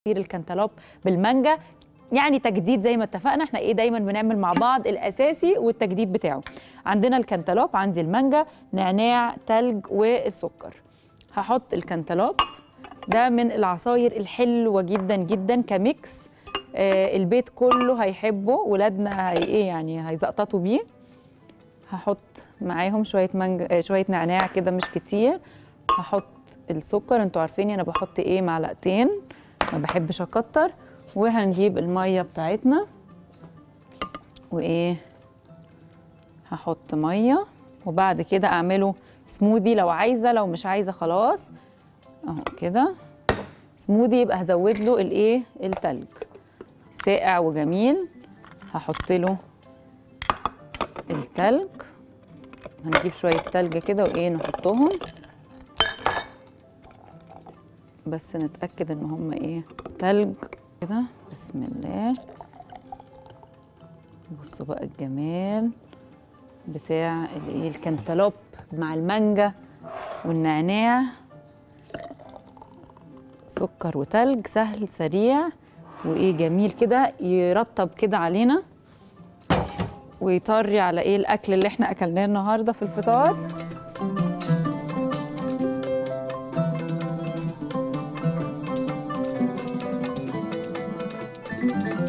الكنتالوب بالمانجا يعني تجديد زي ما اتفقنا احنا ايه دايما بنعمل مع بعض الاساسي والتجديد بتاعه عندنا الكنتالوب عندي المانجا نعناع تلج والسكر هحط الكنتالوب ده من العصاير الحلوه جدا جدا كميكس آه البيت كله هيحبه ولادنا هي ايه يعني هيزقططوا بيه هحط معاهم شويه مانجا آه شويه نعناع كده مش كتير هحط السكر انتوا عارفين انا بحط ايه معلقتين ما بحبش اكتر وهنجيب الميه بتاعتنا وايه هحط ميه وبعد كده اعمله سموذي لو عايزه لو مش عايزه خلاص اهو كده سموذي يبقى هزود له الايه التلج ساقع وجميل هحط له التلج هنجيب شويه تلج كده وايه نحطهم بس نتاكد ان هم ايه تلج كده بسم الله بصوا بقى الجمال بتاع الايه الكنتالوب مع المانجا والنعناع سكر وتلج سهل سريع وايه جميل كده يرطب كده علينا ويطري على ايه الاكل اللي احنا اكلناه النهارده في الفطار thank you